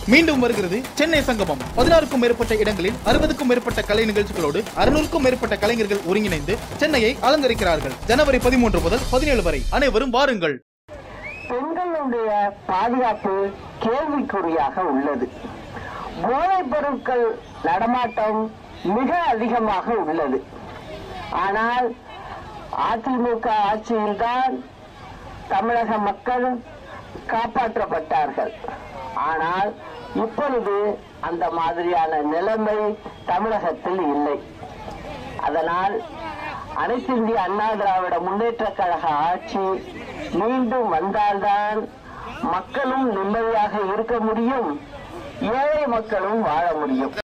மீண்டும் வருகிறது சென்னை சங்கமம் பதினாறுக்கும் மேற்பட்ட இடங்களில் அறுபதுக்கும் மேற்பட்ட கலை நிகழ்ச்சிகளோடு அறுநூறுக்கும் மேற்பட்ட கலைஞர்கள் ஒருங்கிணைந்து சென்னையை அலங்கரிக்கிறார்கள் ஜனவரி பதிமூன்று முதல் பதினேழு வரை அனைவரும் வாருங்கள் பெண்களுடைய பாதுகாப்பு கேள்விக்குறியாக உள்ளது போதைப் பொருட்கள் நடமாட்டம் மிக அதிகமாக உள்ளது ஆனால் அதிமுக ஆட்சியில்தான் தமிழக மக்கள் காப்பாற்றப்பட்டார்கள் ஆனால் இப்பொழுது அந்த மாதிரியான நிலைமை தமிழகத்தில் இல்லை அதனால் அனைத்து இந்திய அண்ணா திராவிட முன்னேற்ற கழக ஆட்சி மீண்டும் வந்தால்தான் மக்களும் நிம்மதியாக இருக்க முடியும் ஏழை மக்களும் வாழ முடியும்